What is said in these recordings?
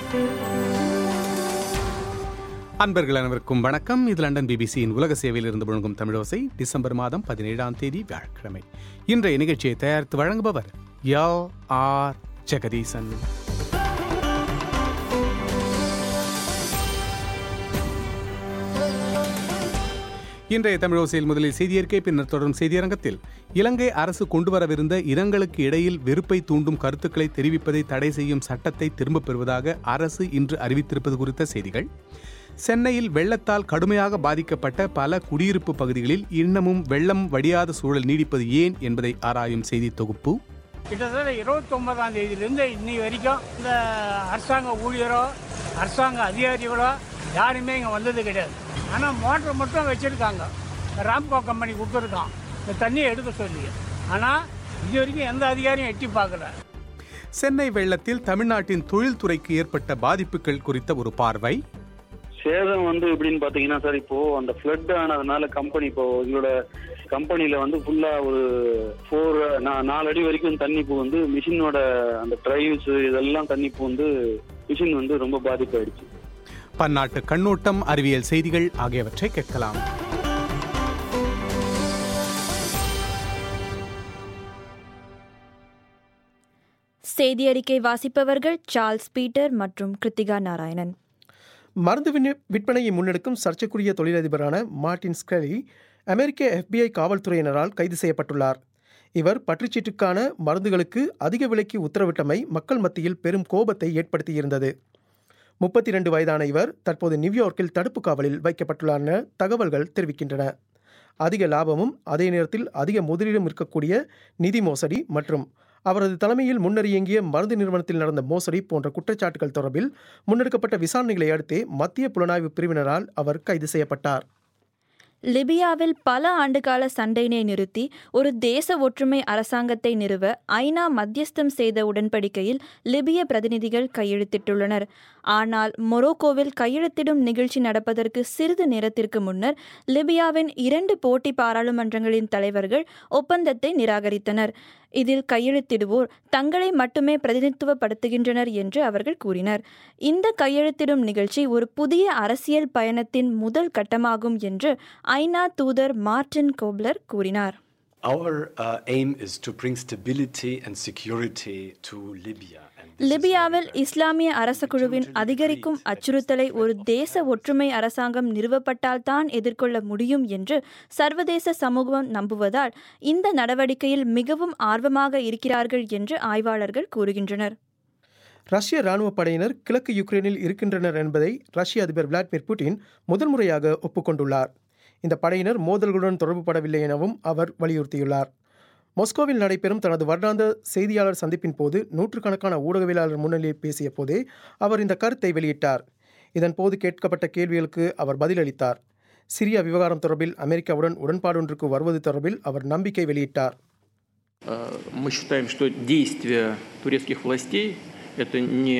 அன்பர்கள் அனைவருக்கும் வணக்கம் இது லண்டன் பிபிசியின் உலக சேவையில் இருந்து முழங்கும் தமிழோசை டிசம்பர் மாதம் பதினேழாம் தேதி வியாழக்கிழமை இன்றைய நிகழ்ச்சியை தயாரித்து வழங்குபவர் யோ ஆர் ஜெகதீசன் இன்றைய தமிழோசையில் முதலில் செய்தியறிக்கை பின்னர் தொடரும் செய்தியரங்கத்தில் இலங்கை அரசு கொண்டுவரவிருந்த இனங்களுக்கு இடையில் வெறுப்பை தூண்டும் கருத்துக்களை தெரிவிப்பதை தடை செய்யும் சட்டத்தை திரும்பப் பெறுவதாக அரசு இன்று அறிவித்திருப்பது குறித்த செய்திகள் சென்னையில் வெள்ளத்தால் கடுமையாக பாதிக்கப்பட்ட பல குடியிருப்பு பகுதிகளில் இன்னமும் வெள்ளம் வடியாத சூழல் நீடிப்பது ஏன் என்பதை ஆராயும் செய்தி தொகுப்பு கிட்டத்தட்ட இருபத்தொன்பதாம் தேதியிலேருந்து இன்னி வரைக்கும் இந்த அரசாங்க ஊழியரோ அரசாங்க அதிகாரிகளோ யாருமே இங்கே வந்தது கிடையாது ஆனால் மோட்டர் மட்டும் வச்சுருக்காங்க ராம்கோ கம்பெனி கொடுத்துருக்கான் இந்த தண்ணியை எடுக்க சொல்லி ஆனால் இது வரைக்கும் எந்த அதிகாரியும் எட்டி பார்க்கல சென்னை வெள்ளத்தில் தமிழ்நாட்டின் தொழில்துறைக்கு ஏற்பட்ட பாதிப்புகள் குறித்த ஒரு பார்வை சேதம் வந்து எப்படின்னு பாத்தீங்கன்னா சார் இப்போ அந்த ஃப்ளட் ஆனதுனால கம்பெனி இப்போ எங்களோட கம்பெனில வந்து ஃபுல்லா ஒரு ஃபோர் நாலு அடி வரைக்கும் தண்ணி பூ வந்து மிஷினோட அந்த டிரைவ்ஸ் இதெல்லாம் தண்ணி பூ வந்து மிஷின் வந்து ரொம்ப பாதிப்பாயிடுச்சு பன்னாட்டு கண்ணோட்டம் அறிவியல் செய்திகள் ஆகியவற்றை கேட்கலாம் செய்தி அறிக்கை வாசிப்பவர்கள் சார்ல்ஸ் பீட்டர் மற்றும் கிருத்திகா நாராயணன் மருந்து விண்ண- விற்பனையை முன்னெடுக்கும் சர்ச்சைக்குரிய தொழிலதிபரான மார்ட்டின் ஸ்கலி அமெரிக்க FBI காவல்துறையினரால் கைது செய்யப்பட்டுள்ளார் இவர் பற்றுச்சீட்டுக்கான மருந்துகளுக்கு அதிக விலைக்கு உத்தரவிட்டமை மக்கள் மத்தியில் பெரும் கோபத்தை ஏற்படுத்தியிருந்தது முப்பத்தி இரண்டு வயதான இவர் தற்போது நியூயார்க்கில் தடுப்பு காவலில் வைக்கப்பட்டுள்ளார் என தகவல்கள் தெரிவிக்கின்றன அதிக லாபமும் அதே நேரத்தில் அதிக முதலீடும் இருக்கக்கூடிய நிதி மோசடி மற்றும் அவரது தலைமையில் முன்னர் இயங்கிய மருந்து நிறுவனத்தில் நடந்த மோசடி போன்ற குற்றச்சாட்டுகள் தொடர்பில் முன்னெடுக்கப்பட்ட விசாரணைகளை அடுத்தே மத்திய புலனாய்வு பிரிவினரால் அவர் கைது செய்யப்பட்டார் லிபியாவில் பல ஆண்டுகால சண்டையினை நிறுத்தி ஒரு தேச ஒற்றுமை அரசாங்கத்தை நிறுவ ஐநா மத்தியஸ்தம் செய்த உடன்படிக்கையில் லிபிய பிரதிநிதிகள் கையெழுத்திட்டுள்ளனர் ஆனால் மொரோக்கோவில் கையெழுத்திடும் நிகழ்ச்சி நடப்பதற்கு சிறிது நேரத்திற்கு முன்னர் லிபியாவின் இரண்டு போட்டி பாராளுமன்றங்களின் தலைவர்கள் ஒப்பந்தத்தை நிராகரித்தனர் இதில் கையெழுத்திடுவோர் தங்களை மட்டுமே பிரதிநிதித்துவப்படுத்துகின்றனர் என்று அவர்கள் கூறினர் இந்த கையெழுத்திடும் நிகழ்ச்சி ஒரு புதிய அரசியல் பயணத்தின் முதல் கட்டமாகும் என்று ஐநா தூதர் மார்டின் கோப்லர் கூறினார் Our uh, aim is to bring stability and security to Libya. And this is லிபியாவில் very, very இஸ்லாமிய அரச குழுவின் அதிகரிக்கும் அச்சுறுத்தலை ஒரு தேச ஒற்றுமை அரசாங்கம் நிறுவப்பட்டால்தான் எதிர்கொள்ள முடியும் என்று சர்வதேச சமூகம் நம்புவதால் இந்த நடவடிக்கையில் மிகவும் ஆர்வமாக இருக்கிறார்கள் என்று ஆய்வாளர்கள் கூறுகின்றனர் ரஷ்ய ராணுவ படையினர் கிழக்கு யுக்ரைனில் இருக்கின்றனர் என்பதை ரஷ்ய அதிபர் விளாடிமிர் புட்டின் முதல் முறையாக ஒப்புக்கொண்டுள்ளார் இந்த படையினர் மோதல்களுடன் தொடர்புபடவில்லை எனவும் அவர் வலியுறுத்தியுள்ளார் மாஸ்கோவில் நடைபெறும் தனது வருடாந்த செய்தியாளர் சந்திப்பின் போது நூற்றுக்கணக்கான ஊடகவியலாளர் முன்னிலையில் பேசிய போதே அவர் இந்த கருத்தை வெளியிட்டார் இதன் போது கேட்கப்பட்ட கேள்விகளுக்கு அவர் பதிலளித்தார் சிரியா விவகாரம் தொடர்பில் அமெரிக்காவுடன் உடன்பாடு ஒன்றுக்கு வருவது தொடர்பில் அவர் நம்பிக்கை வெளியிட்டார் Э, Мы считаем, что действия турецких властей это не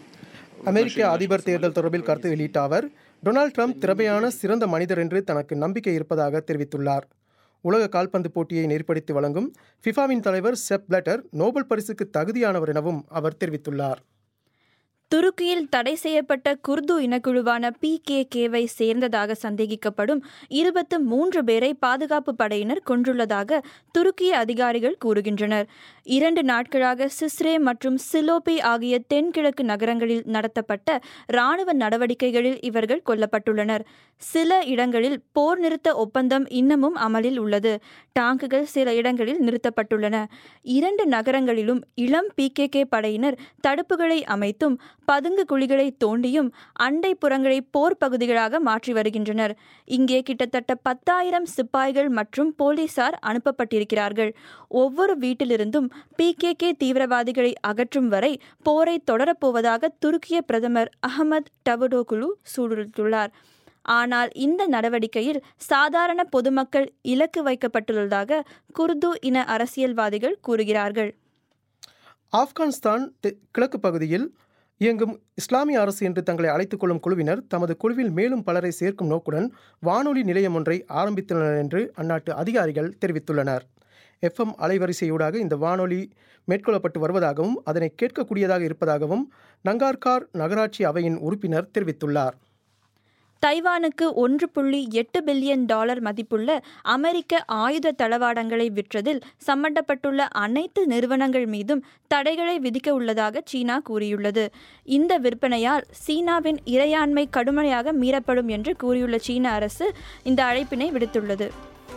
в அமெரிக்க отношении அதிபர் தேர்தல் தொடர்பில் கருத்து வெளியிட்ட அவர் டொனால்ட் ட்ரம்ப் திறமையான சிறந்த மனிதர் என்று தனக்கு நம்பிக்கை இருப்பதாக தெரிவித்துள்ளார் உலக கால்பந்து போட்டியை நெறிப்படுத்தி வழங்கும் ஃபிஃபாவின் தலைவர் செப் பிளட்டர் நோபல் பரிசுக்கு தகுதியானவர் எனவும் அவர் தெரிவித்துள்ளார் துருக்கியில் தடை செய்யப்பட்ட குர்து இனக்குழுவான பி கே கேவை சேர்ந்ததாக சந்தேகிக்கப்படும் இருபத்து மூன்று பேரை பாதுகாப்பு படையினர் கொன்றுள்ளதாக துருக்கிய அதிகாரிகள் கூறுகின்றனர் இரண்டு நாட்களாக சிஸ்ரே மற்றும் சிலோபி ஆகிய தென்கிழக்கு நகரங்களில் நடத்தப்பட்ட இராணுவ நடவடிக்கைகளில் இவர்கள் கொல்லப்பட்டுள்ளனர் சில இடங்களில் போர் நிறுத்த ஒப்பந்தம் இன்னமும் அமலில் உள்ளது டாங்குகள் சில இடங்களில் நிறுத்தப்பட்டுள்ளன இரண்டு நகரங்களிலும் இளம் பிகேகே படையினர் தடுப்புகளை அமைத்தும் பதுங்கு குழிகளை தோண்டியும் அண்டை புறங்களை போர் பகுதிகளாக மாற்றி வருகின்றனர் இங்கே கிட்டத்தட்ட பத்தாயிரம் சிப்பாய்கள் மற்றும் போலீசார் அனுப்பப்பட்டிருக்கிறார்கள் ஒவ்வொரு வீட்டிலிருந்தும் பிகேகே தீவிரவாதிகளை அகற்றும் வரை போரை தொடரப்போவதாக துருக்கிய பிரதமர் அகமது டவுடோகுலு சூடுத்துள்ளார் ஆனால் இந்த நடவடிக்கையில் சாதாரண பொதுமக்கள் இலக்கு வைக்கப்பட்டுள்ளதாக குர்து இன அரசியல்வாதிகள் கூறுகிறார்கள் ஆப்கானிஸ்தான் தெ- கிழக்கு பகுதியில் இயங்கும் இஸ்லாமிய அரசு என்று தங்களை அழைத்துக் கொள்ளும் குழுவினர் தமது குழுவில் மேலும் பலரை சேர்க்கும் நோக்குடன் வானொலி நிலையம் ஒன்றை ஆரம்பித்துள்ளனர் என்று அந்நாட்டு அதிகாரிகள் தெரிவித்துள்ளனர் எஃப்எம் அலைவரிசையூடாக இந்த வானொலி மேற்கொள்ளப்பட்டு வருவதாகவும் அதனை கேட்கக்கூடியதாக இருப்பதாகவும் நங்கார்கார் நகராட்சி அவையின் உறுப்பினர் தெரிவித்துள்ளார் தைவானுக்கு ஒன்று புள்ளி எட்டு பில்லியன் டாலர் மதிப்புள்ள அமெரிக்க ஆயுத தளவாடங்களை விற்றதில் சம்பந்தப்பட்டுள்ள அனைத்து நிறுவனங்கள் மீதும் தடைகளை விதிக்க உள்ளதாக சீனா கூறியுள்ளது இந்த விற்பனையால் சீனாவின் இறையாண்மை கடுமையாக மீறப்படும் என்று கூறியுள்ள சீன அரசு இந்த அழைப்பினை விடுத்துள்ளது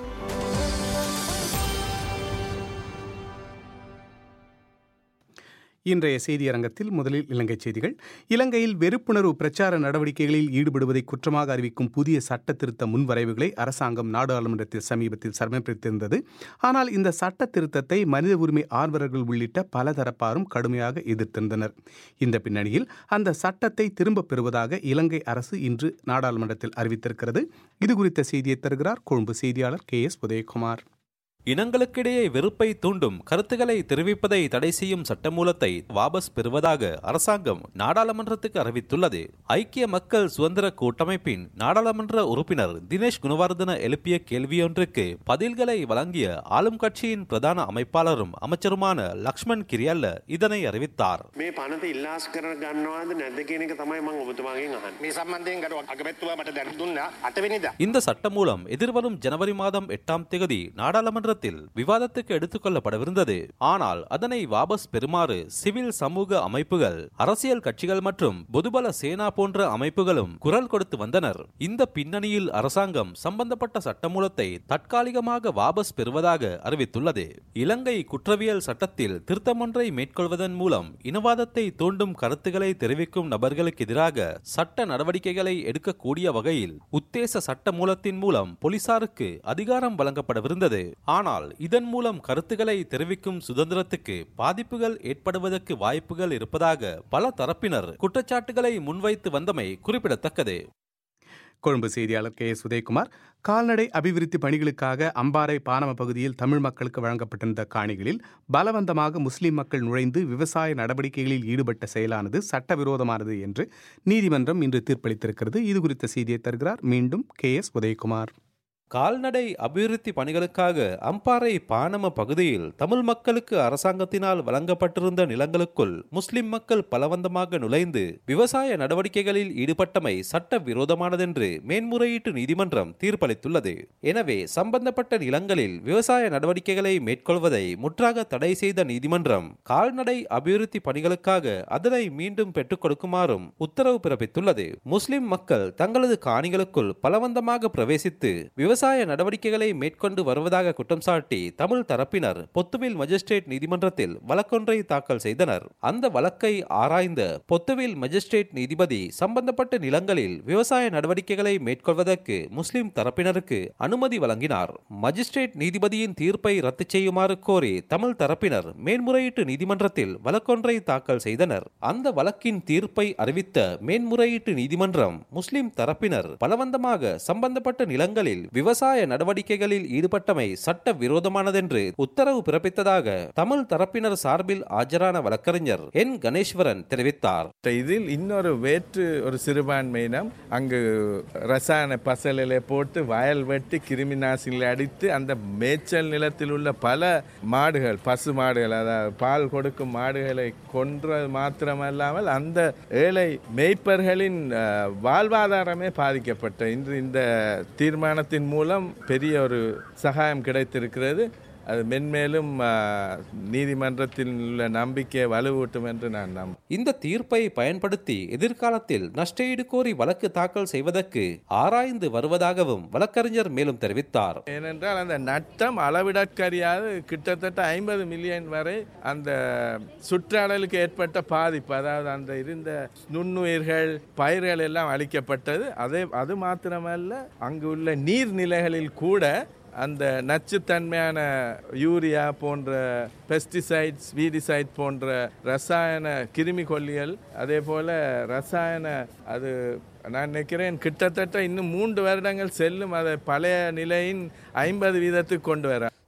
இன்றைய செய்தியரங்கத்தில் முதலில் இலங்கை செய்திகள் இலங்கையில் வெறுப்புணர்வு பிரச்சார நடவடிக்கைகளில் ஈடுபடுவதை குற்றமாக அறிவிக்கும் புதிய சட்ட திருத்த முன்வரைவுகளை அரசாங்கம் நாடாளுமன்றத்தில் சமீபத்தில் சமர்ப்பித்திருந்தது ஆனால் இந்த சட்ட திருத்தத்தை மனித உரிமை ஆர்வலர்கள் உள்ளிட்ட பல தரப்பாரும் கடுமையாக எதிர்த்திருந்தனர் இந்த பின்னணியில் அந்த சட்டத்தை திரும்பப் பெறுவதாக இலங்கை அரசு இன்று நாடாளுமன்றத்தில் அறிவித்திருக்கிறது இது குறித்த செய்தியை தருகிறார் கொழும்பு செய்தியாளர் கே எஸ் உதயகுமார் இனங்களுக்கிடையே வெறுப்பை தூண்டும் கருத்துக்களை தெரிவிப்பதை தடை செய்யும் சட்டமூலத்தை வாபஸ் பெறுவதாக அரசாங்கம் நாடாளுமன்றத்துக்கு அறிவித்துள்ளது ஐக்கிய மக்கள் சுதந்திர கூட்டமைப்பின் நாடாளுமன்ற உறுப்பினர் தினேஷ் குணவர்தன எழுப்பிய கேள்வியொன்றுக்கு பதில்களை வழங்கிய ஆளும் கட்சியின் பிரதான அமைப்பாளரும் அமைச்சருமான லக்ஷ்மண் கிரியல்ல இதனை அறிவித்தார் මේ පනත ඉල්ලාස් කර ගන්නවාද නැද්ද කියන එක තමයි මං ඔබතුමාගෙන් අහන්නේ. මේ සම්බන්ධයෙන් ගරු අගමැතිතුමා මට දැන දුන්නා අටවෙනිදා. இந்த சட்டமூலம் எதிர்வரும் ஜனவரி மாதம் எட்டாம் தேதி நாடாளுமன்றத்தில் விவாதத்துக்கு எடுத்துக்கொள்ளப்படவிருந்தது ஆனால் அதனை வாபஸ் பெறுமாறு சிவில் சமூக அமைப்புகள் அரசியல் கட்சிகள் மற்றும் பொதுபல சேனா போன்ற அமைப்புகளும் குரல் கொடுத்து வந்தனர் இந்த பின்னணியில் அரசாங்கம் சம்பந்தப்பட்ட சட்டமூலத்தை தற்காலிகமாக வாபஸ் பெறுவதாக அறிவித்துள்ளது இலங்கை குற்றவியல் சட்டத்தில் திருத்தமொன்றை மேற்கொள்வதன் மூலம் இனவாதத்தை தூண்டும் கருத்துக்களை தெரிவிக்கும் நபர்களுக்கு எதிராக சட்ட நடவடிக்கைகளை எடுக்கக்கூடிய வகையில் உத்தேச சட்ட மூலத்தின் மூலம் போலீசாருக்கு அதிகாரம் வழங்கப்படவிருந்தது ஆனால் இதன் மூலம் கருத்துக்களை தெரிவிக்கும் சுதந்திரத்துக்கு பாதிப்புகள் ஏற்படுவதற்கு வாய்ப்புகள் இருப்பதாக பல தரப்பினர் குற்றச்சாட்டுகளை முன்வைத்து வந்தமை குறிப்பிடத்தக்கது கொழும்பு செய்தியாளர் கே எஸ் உதயகுமார் கால்நடை அபிவிருத்தி பணிகளுக்காக அம்பாறை பானம பகுதியில் தமிழ் மக்களுக்கு வழங்கப்பட்டிருந்த காணிகளில் பலவந்தமாக முஸ்லிம் மக்கள் நுழைந்து விவசாய நடவடிக்கைகளில் ஈடுபட்ட செயலானது சட்டவிரோதமானது என்று நீதிமன்றம் இன்று தீர்ப்பளித்திருக்கிறது இது குறித்த செய்தியை தருகிறார் மீண்டும் கே எஸ் உதயகுமார் கால்நடை அபிவிருத்தி பணிகளுக்காக அம்பாறை பானம பகுதியில் தமிழ் மக்களுக்கு அரசாங்கத்தினால் வழங்கப்பட்டிருந்த நிலங்களுக்குள் முஸ்லிம் மக்கள் பலவந்தமாக நுழைந்து விவசாய நடவடிக்கைகளில் ஈடுபட்டமை சட்ட விரோதமானதென்று மேன்முறையீட்டு நீதிமன்றம் தீர்ப்பளித்துள்ளது எனவே சம்பந்தப்பட்ட நிலங்களில் விவசாய நடவடிக்கைகளை மேற்கொள்வதை முற்றாக தடை செய்த நீதிமன்றம் கால்நடை அபிவிருத்தி பணிகளுக்காக அதனை மீண்டும் பெற்றுக் கொடுக்குமாறும் உத்தரவு பிறப்பித்துள்ளது முஸ்லிம் மக்கள் தங்களது காணிகளுக்குள் பலவந்தமாக பிரவேசித்து விவசாய விவசாய நடவடிக்கைகளை மேற்கொண்டு வருவதாக குற்றம் சாட்டி தமிழ் தரப்பினர் பொத்துவில் மஜிஸ்ட்ரேட் நீதிமன்றத்தில் வழக்கொன்றை தாக்கல் செய்தனர் அந்த வழக்கை ஆராய்ந்த பொத்துவில் மஜிஸ்ட்ரேட் நீதிபதி சம்பந்தப்பட்ட நிலங்களில் விவசாய நடவடிக்கைகளை மேற்கொள்வதற்கு முஸ்லிம் தரப்பினருக்கு அனுமதி வழங்கினார் மஜிஸ்ட்ரேட் நீதிபதியின் தீர்ப்பை ரத்து செய்யுமாறு கோரி தமிழ் தரப்பினர் மேன்முறையீட்டு நீதிமன்றத்தில் வழக்கொன்றை தாக்கல் செய்தனர் அந்த வழக்கின் தீர்ப்பை அறிவித்த மேன்முறையீட்டு நீதிமன்றம் முஸ்லிம் தரப்பினர் பலவந்தமாக சம்பந்தப்பட்ட நிலங்களில் விவசாய நடவடிக்கைகளில் ஈடுபட்டமை சட்ட விரோதமானதென்று உத்தரவு பிறப்பித்ததாக தமிழ் தரப்பினர் சார்பில் ஆஜரான வழக்கறிஞர் என் கணேஸ்வரன் தெரிவித்தார் இதில் இன்னொரு வேற்று ஒரு சிறுபான்மையினம் அங்கு ரசாயன பசலிலே போட்டு வயல் வெட்டி கிருமி நாசினிகளை அடித்து அந்த மேய்ச்சல் நிலத்தில் உள்ள பல மாடுகள் பசு மாடுகள் அதாவது பால் கொடுக்கும் மாடுகளை கொன்றது மாத்திரமல்லாமல் அந்த ஏழை மேய்ப்பர்களின் வாழ்வாதாரமே பாதிக்கப்பட்ட இன்று இந்த தீர்மானத்தின் மூலம் பெரிய ஒரு சகாயம் கிடைத்திருக்கிறது அது மென்மேலும் நீதிமன்றத்தில் உள்ள நம்பிக்கையை வலுவூட்டும் என்று நான் நம்ப இந்த தீர்ப்பை பயன்படுத்தி எதிர்காலத்தில் நஷ்டஈடு கோரி வழக்கு தாக்கல் செய்வதற்கு ஆராய்ந்து வருவதாகவும் வழக்கறிஞர் மேலும் தெரிவித்தார் ஏனென்றால் அந்த நட்டம் அளவிடற்கரியாது கிட்டத்தட்ட ஐம்பது மில்லியன் வரை அந்த சுற்றாடலுக்கு ஏற்பட்ட பாதிப்பு அதாவது அந்த இருந்த நுண்ணுயிர்கள் பயிர்கள் எல்லாம் அளிக்கப்பட்டது அதே அது மாத்திரமல்ல அங்கு உள்ள நீர்நிலைகளில் கூட அந்த நச்சுத்தன்மையான யூரியா போன்ற பெஸ்டிசைட்ஸ் வீடிசைட் போன்ற ரசாயன கிருமி கொல்லிகள் அதே போல் ரசாயன அது நான் நினைக்கிறேன் கிட்டத்தட்ட இன்னும் மூன்று வருடங்கள் செல்லும் அதை பழைய நிலையின் ஐம்பது வீதத்துக்கு கொண்டு வர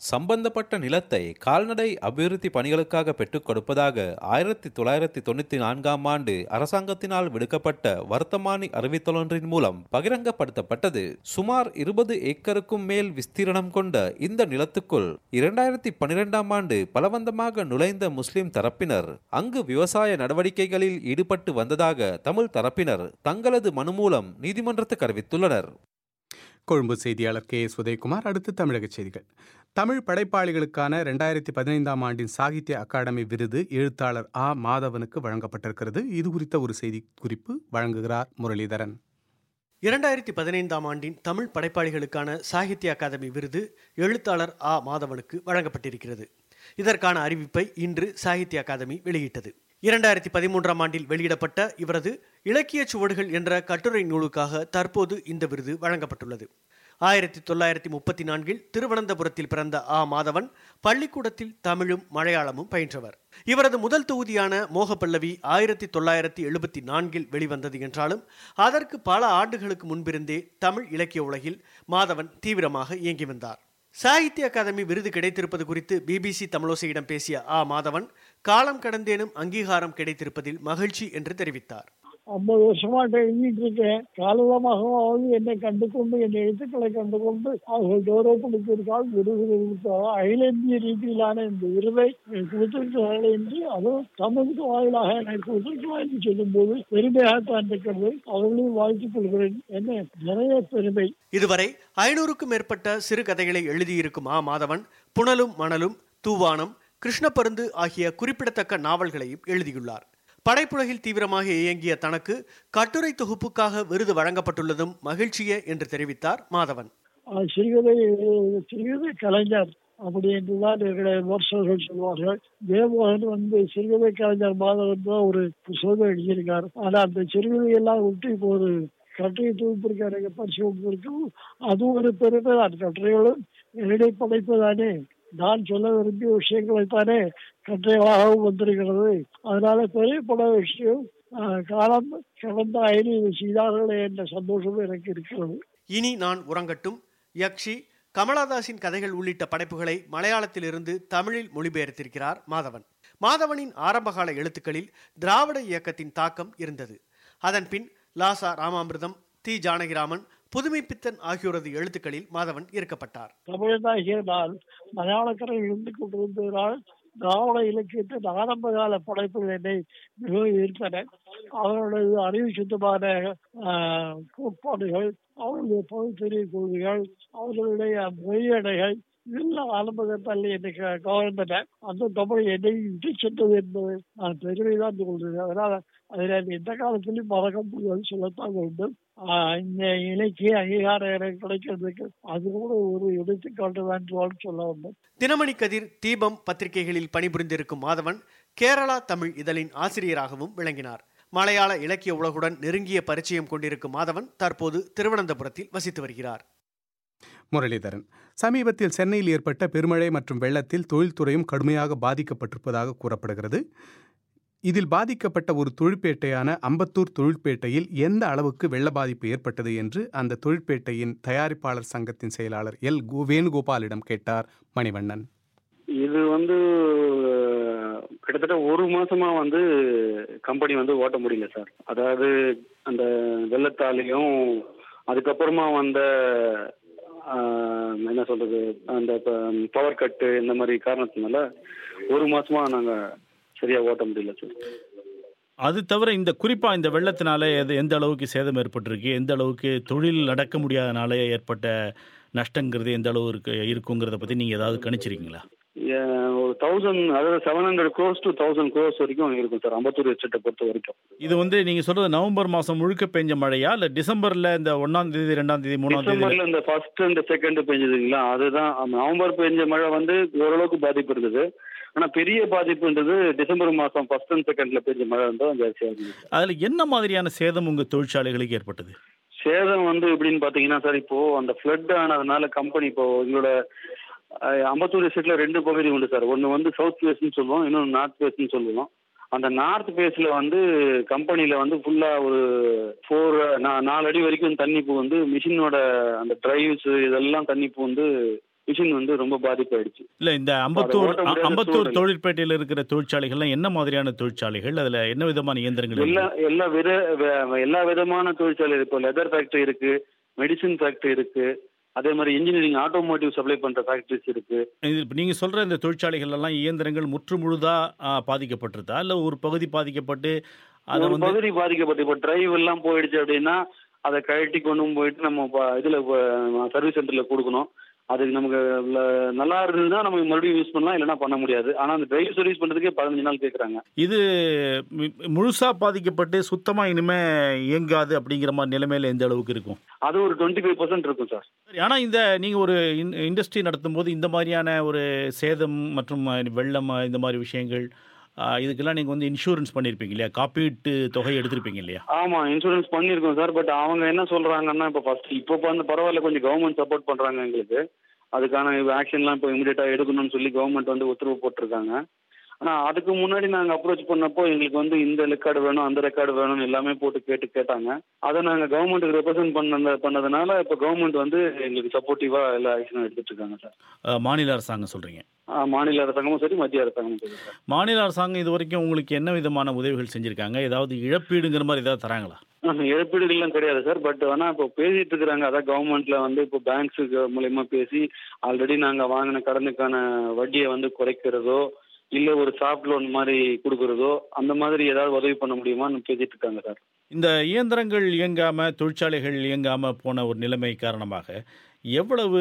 சம்பந்தப்பட்ட நிலத்தை கால்நடை அபிவிருத்தி பணிகளுக்காக பெற்றுக் கொடுப்பதாக ஆயிரத்தி தொள்ளாயிரத்தி தொண்ணூத்தி நான்காம் ஆண்டு அரசாங்கத்தினால் விடுக்கப்பட்ட வர்த்தமானி அறிவித்தலொன்றின் மூலம் பகிரங்கப்படுத்தப்பட்டது சுமார் இருபது ஏக்கருக்கும் மேல் விஸ்தீரணம் கொண்ட இந்த நிலத்துக்குள் இரண்டாயிரத்தி பனிரெண்டாம் ஆண்டு பலவந்தமாக நுழைந்த முஸ்லிம் தரப்பினர் அங்கு விவசாய நடவடிக்கைகளில் ஈடுபட்டு வந்ததாக தமிழ் தரப்பினர் தங்களது மனு மூலம் நீதிமன்றத்துக்கு அறிவித்துள்ளனர் கொழும்பு செய்தியாளர் கே எஸ் உதயகுமார் அடுத்து தமிழக செய்திகள் தமிழ் படைப்பாளிகளுக்கான ரெண்டாயிரத்தி பதினைந்தாம் ஆண்டின் சாகித்ய அகாடமி விருது எழுத்தாளர் ஆ மாதவனுக்கு வழங்கப்பட்டிருக்கிறது இது குறித்த ஒரு செய்தி குறிப்பு வழங்குகிறார் முரளிதரன் இரண்டாயிரத்தி பதினைந்தாம் ஆண்டின் தமிழ் படைப்பாளிகளுக்கான சாகித்ய அகாதமி விருது எழுத்தாளர் ஆ மாதவனுக்கு வழங்கப்பட்டிருக்கிறது இதற்கான அறிவிப்பை இன்று சாகித்ய அகாதமி வெளியிட்டது இரண்டாயிரத்தி பதிமூன்றாம் ஆண்டில் வெளியிடப்பட்ட இவரது இலக்கிய சுவடுகள் என்ற கட்டுரை நூலுக்காக தற்போது இந்த விருது வழங்கப்பட்டுள்ளது ஆயிரத்தி தொள்ளாயிரத்தி முப்பத்தி நான்கில் திருவனந்தபுரத்தில் பிறந்த ஆ மாதவன் பள்ளிக்கூடத்தில் தமிழும் மலையாளமும் பயின்றவர் இவரது முதல் தொகுதியான மோகப்பல்லவி ஆயிரத்தி தொள்ளாயிரத்தி எழுபத்தி நான்கில் வெளிவந்தது என்றாலும் அதற்கு பல ஆண்டுகளுக்கு முன்பிருந்தே தமிழ் இலக்கிய உலகில் மாதவன் தீவிரமாக இயங்கி வந்தார் சாகித்ய அகாதமி விருது கிடைத்திருப்பது குறித்து பிபிசி தமிழோசையிடம் பேசிய ஆ மாதவன் காலம் கடந்தேனும் அங்கீகாரம் கிடைத்திருப்பதில் மகிழ்ச்சி என்று தெரிவித்தார் ஐம்பது வருஷமாட்ட எழுதிட்டு இருக்கேன் காலமாகவும் என்னை கண்டுகொண்டு என் எழுத்துக்களை கண்டுகொண்டு அவர்கள் கௌரவப்படுத்தியிருக்கால் விருது கொடுத்தார் அகில இந்திய ரீதியிலான இந்த விருதை கொடுத்திருக்கிறார்கள் என்று அதுவும் தமிழுக்கு வாயிலாக எனக்கு கொடுத்திருக்கிறார் என்று சொல்லும் போது பெருமையாகத்தான் இருக்கிறது அவர்களையும் வாழ்த்துக் கொள்கிறேன் என்ன நிறைய பெருமை இதுவரை ஐநூறுக்கும் மேற்பட்ட சிறுகதைகளை எழுதியிருக்கும் ஆ மாதவன் புனலும் மணலும் தூவானம் கிருஷ்ணப்பருந்து ஆகிய குறிப்பிடத்தக்க நாவல்களையும் எழுதியுள்ளார் படைப்புலகில் தீவிரமாக இயங்கிய தனக்கு கட்டுரை தொகுப்புக்காக விருது வழங்கப்பட்டுள்ளதும் மகிழ்ச்சியே என்று தெரிவித்தார் மாதவன் சிறுகதை சிறுகதை கலைஞர் அப்படி என்றுதான் எங்களுடைய விமர்சகர்கள் சொல்வார்கள் தேவமோகன் வந்து சிறுகதை கலைஞர் மாதவன் தான் ஒரு புத்தகம் எழுதியிருக்கார் ஆனா அந்த சிறுகதை எல்லாம் விட்டு இப்போ ஒரு கட்டுரை தொகுப்பிற்கு எனக்கு பரிசு கொடுத்திருக்கும் அது ஒரு பெருமை தான் கட்டுரைகளும் என்னுடைய படைப்பு தானே நான் சொல்ல விரும்பிய விஷயங்களைத்தானே கட்டுரைகளாகவும் வந்திருக்கிறது அதனால பெரியப்பட விஷயம் காலம் கடந்த ஐநூறு செய்தார்களே என்ற சந்தோஷமும் எனக்கு இருக்கிறது இனி நான் உறங்கட்டும் யக்ஷி கமலாதாசின் கதைகள் உள்ளிட்ட படைப்புகளை மலையாளத்திலிருந்து தமிழில் மொழிபெயர்த்திருக்கிறார் மாதவன் மாதவனின் ஆரம்பகால எழுத்துக்களில் திராவிட இயக்கத்தின் தாக்கம் இருந்தது அதன் பின் லாசா ராமாமிர்தம் தி ஜானகிராமன் புதுமைப்பித்தன் ஆகியோரது எழுத்துக்களில் மாதவன் ஈர்க்கப்பட்டார் தமிழனாகிய நான் மலையாளக்கரையில் இருந்து கொண்டிருந்ததால் திராவிட இலக்கியத்தின் ஆரம்ப கால படைப்புகள் என்னை மிகவும் ஈர்த்தன அவர்களது அறிவு சுத்தமான கோட்பாடுகள் அவர்களுடைய பகுத்தறிவு கொள்கைகள் அவர்களுடைய மொழியடைகள் இதெல்லாம் ஆரம்பகத்தால் என்னை கவர்ந்தன அந்த தமிழ் என்னை விட்டு சென்றது என்பது நான் பெருமைதான் கொள்கிறேன் அதனால் அதில் எந்த காலத்திலும் மறக்க முடியாது சொல்லத்தான் வேண்டும் இந்த இலக்கிய அங்கீகாரம் எனக்கு கிடைக்கிறதுக்கு அது கூட ஒரு எடுத்துக்காட்டு தான் சொல்ல வேண்டும் தினமணி கதிர் தீபம் பத்திரிகைகளில் பணிபுரிந்திருக்கும் மாதவன் கேரளா தமிழ் இதழின் ஆசிரியராகவும் விளங்கினார் மலையாள இலக்கிய உலகுடன் நெருங்கிய பரிச்சயம் கொண்டிருக்கும் மாதவன் தற்போது திருவனந்தபுரத்தில் வசித்து வருகிறார் முரளிதரன் சமீபத்தில் சென்னையில் ஏற்பட்ட பெருமழை மற்றும் வெள்ளத்தில் தொழில்துறையும் கடுமையாக பாதிக்கப்பட்டிருப்பதாக கூறப்படுகிறது இதில் பாதிக்கப்பட்ட ஒரு தொழிற்பேட்டையான அம்பத்தூர் தொழிற்பேட்டையில் எந்த அளவுக்கு வெள்ள பாதிப்பு ஏற்பட்டது என்று அந்த தொழிற்பேட்டையின் தயாரிப்பாளர் சங்கத்தின் செயலாளர் எல் வேணுகோபாலிடம் கேட்டார் மணிவண்ணன் இது வந்து கிட்டத்தட்ட ஒரு மாசமா வந்து கம்பெனி வந்து ஓட்ட முடியல சார் அதாவது அந்த வெள்ளத்தாலையும் அதுக்கப்புறமா வந்த என்ன சொல்றது அந்த பவர் கட்டு இந்த மாதிரி காரணத்தினால ஒரு மாசமா நாங்க சரியா ஓட்ட முடியல சார் அது தவிர இந்த குறிப்பா இந்த வெள்ளத்தினால எது எந்த அளவுக்கு சேதம் ஏற்பட்டிருக்கு எந்த அளவுக்கு தொழில் நடக்க முடியாதனால ஏற்பட்ட நஷ்டங்கிறது எந்த அளவு இருக்கு இருக்குங்கிறத பத்தி நீங்க ஏதாவது கணிச்சிருக்கீங்களா ஒரு தௌசண்ட் அதாவது seven hundred crores to thousand crores வரைக்கும் இருக்கும் சார் அம்பத்தூர் எஸ்டேட்டை பொறுத்த வரைக்கும் இது வந்து நீங்க சொல்றது நவம்பர் மாசம் முழுக்க பெஞ்ச மழையா இல்ல டிசம்பர்ல இந்த ஒன்னாம் தேதி ரெண்டாம் தேதி மூணாம் தேதி டிசம்பர்ல இந்த ஃபர்ஸ்ட் அண்ட் செகண்ட் பெஞ்சதுங்களா அதுதான் நவம்பர் பெஞ்ச மழை வந்து ஓரளவுக்கு பாதிப்பு இருந்தது ஆனா பெரிய பாதிப்புன்றது டிசம்பர் மாசம் ஃபர்ஸ்ட் அண்ட் செகண்ட்ல பெஞ்ச மழை வந்து ஜாஸ்தியா இருந்தது அதுல என்ன மாதிரியான சேதம் உங்க தொழிற்சாலைகளுக்கு ஏற்பட்டது சேதம் வந்து எப்படின்னு பாத்தீங்கன்னா சார் இப்போ அந்த ஃபிளட் ஆனதுனால கம்பெனி இப்போ எங்களோட அம்பத்தூர் எஸ்டேட்ல ரெண்டு பகுதி உண்டு சார் ஒன்று வந்து சவுத் ஃபேஸ்ன்னு சொல்லுவோம் இன்னொன்று நார்த் ஃபேஸ்ன்னு சொல்லுவோம் அந்த நார்த் ஃபேஸ்ல வந்து கம்பெனில வந்து ஃபுல்லா ஒரு ஃபோர் நாலு அடி வரைக்கும் தண்ணி பூ வந்து மிஷினோட அந்த டிரைவ்ஸ் இதெல்லாம் தண்ணி பூ வந்து மிஷின் வந்து ரொம்ப பாதிப்பாயிடுச்சு இல்ல இந்த அதை அம்பத்தூர் ஓட்ட முடியாத அம்பத்தூர் சூழ்நிலை. தொழிற்பேட்டையில் இருக்கிற தொழிற்சாலைகள்லாம் என்ன மாதிரியான தொழிற்சாலைகள் அதுல என்ன விதமான இயந்திரங்கள் இருக்கு? எல்லா எல்லா வித வே- எல்லா விதமான தொழிற்சாலை இப்போ லெதர் ஃபேக்டரி இருக்கு மெடிசின் ஃபேக்டரி இருக்கு அதே மாதிரி இன்ஜினியரிங் ஆட்டோமோட்டிவ் சப்ளை பண்ற ஃபேக்டரிஸ் இருக்கு இது இப்ப நீங்க சொல்ற இந்த தொழிற்சாலைகள் எல்லாம் இயந்திரங்கள் முற்று முழுதா ஆ, பாதிக்கப்பட்டிருதா இல்ல ஒரு பகுதி பாதிக்கப்பட்டு அதை ஒரு வந்து பகுதி பாதிக்கப்பட்டு இப்போ டிரைவ் எல்லாம் போயிடுச்சு அப்படின்னா அதை கழட்டி கொண்டு போயிட்டு நம்ம ப- இதுல சர்வீஸ் சென்டர்ல கொடுக்கணும் அதுக்கு நமக்கு ல- நல்லா இருந்ததுன்னா நமக்கு மறுபடியும் யூஸ் பண்ணலாம் இல்லைன்னா பண்ண முடியாது ஆனா அந்த டிரைவ் சர்வீஸ் பண்றதுக்கே பதினஞ்சு நாள் கேக்குறாங்க இது மி- முழுசா பாதிக்கப்பட்டு சுத்தமா இனிமே இயங்காது அப்படிங்கிற மாதிரி நிலைமையில எந்த அளவுக்கு இருக்கும் அது ஒரு டுவெண்ட்டி ஃபைவ் பர்சன்ட் இருக்கும் சார் சரி ஆனா இந்த நீங்க ஒரு இண்டஸ்ட்ரி நடத்தும் போது இந்த மாதிரியான ஒரு சேதம் மற்றும் வெள்ளம் இந்த மாதிரி விஷயங்கள் ஆ, இதுக்கெல்லாம் நீங்க வந்து இன்சூரன்ஸ் பண்ணிருப்பீங்க இல்லையா காப்பீட்டு தொகை எடுத்திருப்பீங்க இல்லையா ஆமா இன்சூரன்ஸ் பண்ணியிருக்கோம் சார் பட் அவங்க என்ன சொல்றாங்கன்னா இப்போ ஃபர்ஸ்ட் இப்போ வந்து பரவாயில்ல கொஞ்சம் கவர்மெண்ட் சப்போர்ட் பண்றாங்க எங்களுக்கு அதுக்கான ஆக்ஷன்லாம் இப்போ இமீடியட்டா எடுக்கணும்னு சொல்லி கவர்மெண்ட் வந்து உத்தரவு போட்டிருக்காங்க ஆனா அதுக்கு முன்னாடி நாங்க அப்ரோச் பண்ணப்போ எங்களுக்கு வந்து இந்த ரெக்கார்டு வேணும் அந்த ரெக்கார்டு வேணும்னு எல்லாமே போட்டு கேட்டு கேட்டாங்க அதை நாங்க கவர்மெண்ட்டுக்கு ரெப்ரசென்ட் பண்ண பண்ணதுனால இப்போ கவர்மெண்ட் வந்து எங்களுக்கு சப்போர்ட்டிவா எல்லா ஆக்ஷனும் எடுத்துட்டு இருக்காங்க சார் ஆ, மாநில அரசாங்கம் சொல்றீங்க ஆ, மாநில அரசாங்கமும் சரி மத்திய அரசாங்கமும் சரி சார் மாநில அரசாங்கம் இது வரைக்கும் உங்களுக்கு என்ன விதமான உதவிகள் செஞ்சிருக்காங்க ஏதாவது இழப்பீடுங்கிற மாதிரி ஏதாவது தராங்களா ஆஹ் இழப்பீடுகள்லாம் கிடையாது சார் பட் ஆனா இப்போ பேசிட்டு இருக்கிறாங்க அதான் கவர்மெண்ட்ல வந்து இப்போ பேங்க்ஸுக்கு மூலயமா பேசி ஆல்ரெடி நாங்க வாங்கின கடனுக்கான வட்டியை வந்து குறைக்கிறதோ இல்ல ஒரு சாஃப்ட் லோன் மாதிரி கொடுக்கறதோ அந்த மாதிரி ஏதாவது உதவி பண்ண முடியுமான்னு பேசிட்டு இருக்காங்க சார் இந்த இயந்திரங்கள் இயங்காம தொழிற்சாலைகள் இயங்காம போன ஒரு நிலைமை காரணமாக எவ்வளவு